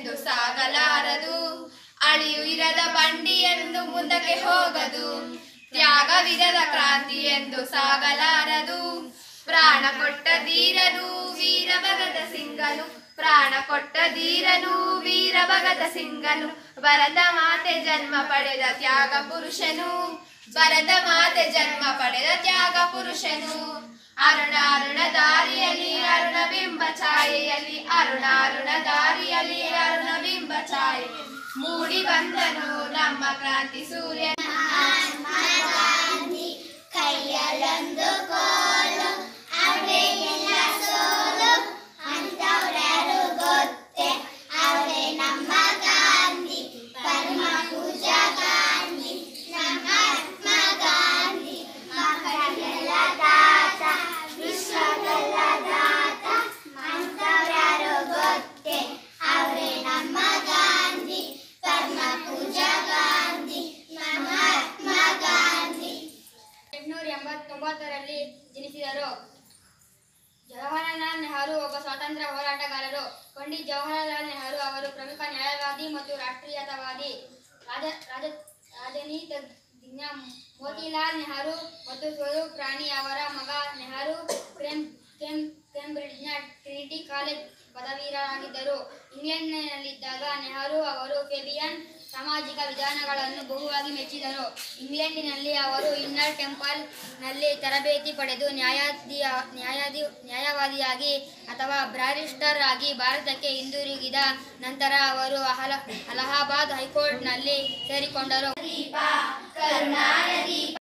ಎಂದು ಸಾಗಲಾರದು ಅಳಿಯು ಇರದ ಬಂಡಿ ಎಂದು ಮುಂದಕ್ಕೆ ಹೋಗದು ತ್ಯಾಗವಿರದ ಕ್ರಾಂತಿ ಎಂದು ಸಾಗಲಾರದು ಪ್ರಾಣ ಕೊಟ್ಟ ಧೀರನು ವೀರ ಭಗತ ಸಿಂಗನು ಪ್ರಾಣ ಕೊಟ್ಟ ಧೀರನು ವೀರ ಭಗತ ಸಿಂಗನು ಭರತ ಮಾತೆ ಜನ್ಮ ಪಡೆದ ತ್ಯಾಗ ಪುರುಷನು ಭರತ ಮಾತೆ ಜನ್ಮ ಪಡೆದ ತ್ಯಾಗ ಪುರುಷನು ಅರುಣ ಅರುಣ ದಾರಿಯಲ್ಲಿ ಅರುಣ ಬಿಂಬ ಛಾಯೆಯಲ್ಲಿ ಅರುಣ ಅರುಣ ದಾರಿಯಲ್ಲಿ ಅರುಣ ಬಿಂಬ ಛಾಯೆ ಮೂಡಿ ಬಂದನು ನಮ್ಮ ಕ್ರಾಂತಿ ಸೂರ್ಯ ಕೈಯಲ್ಲೊಂದು ಕೋಲು ಅವರಿಗೆಲ್ಲ ಸೋಲು ಅಂತವ್ರ್ಯಾರು ಗೊತ್ತೇ ಅವರೇ ನಮ್ಮ ಗಾಂಧಿ ಪರಮ ಪೂಜಾ ಗಾಂಧಿ ನಮ್ಮ ಆತ್ಮ ಗಾಂಧಿ ಮಕ್ಕಳಿಗೆಲ್ಲ ದಾತ ವಿಶ್ವಗೆಲ್ಲ ದಾತ ಅಂತವ್ರ್ಯಾರು ಗೊತ್ತೇ ಅವರೇ ನಮ್ಮ ಗಾಂಧಿ ಪರಮ ಪೂಜಾ ಗಾಂಧಿ ನಮ್ಮ ಆತ್ಮ ಗಾಂಧಿ ಎಂಟುನೂರ ಎಂಬತ್ತೊಂಬತ್ತರಲ್ಲಿ ಜನಿಸಿದರು ಜವಾಹರಲಾಲ್ ನೆಹರು ಒಬ್ಬ ಸ್ವಾತಂತ್ರ್ಯ ಹೋರಾಟಗಾರರು ಪಂಡಿತ್ ಜವಾಹರಲಾಲ್ ನೆಹರು ಅವರು ಪ್ರಮುಖ ನ್ಯಾಯವಾದಿ ಮತ್ತು ರಾಷ್ಟ್ರೀಯತಾವಾದಿ ರಾಜ ರಾಜ ರಾಜನೀತಿಜ್ಞ ಮೋತಿಲಾಲ್ ನೆಹರು ಮತ್ತು ಸ್ವರೂಪ್ ರಾಣಿ ಅವರ ಮಗ ನೆಹರು ಕ್ರೇಮ್ ಕೇಮ್ ಕೇಂಬ್ರಿಡ್ಜ್ನ ಟ್ರಿನಿಟಿ ಕಾಲೇಜ್ ಪದವೀಧರರಾಗಿದ್ದರು ಇಂಗ್ಲೆಂಡ್ನಲ್ಲಿದ್ದಾಗ ನೆಹರು ಅವರು ಫೆಬಿಯನ್ ಸಾಮಾಜಿಕ ವಿಧಾನಗಳನ್ನು ಬಹುವಾಗಿ ಮೆಚ್ಚಿದರು ಇಂಗ್ಲೆಂಡಿನಲ್ಲಿ ಅವರು ಇನ್ನರ್ ಟೆಂಪಲ್ ನಲ್ಲಿ ತರಬೇತಿ ಪಡೆದು ನ್ಯಾಯಾಧಿ ನ್ಯಾಯಾಧಿ ನ್ಯಾಯವಾದಿಯಾಗಿ ಅಥವಾ ಬ್ಯಾರಿಸ್ಟರ್ ಆಗಿ ಭಾರತಕ್ಕೆ ಹಿಂದಿರುಗಿದ ನಂತರ ಅವರು ಅಹಲ ಅಲಹಾಬಾದ್ ಹೈಕೋರ್ಟ್ನಲ್ಲಿ ಸೇರಿಕೊಂಡರು ಕರುಣಾಯ ದೀಪ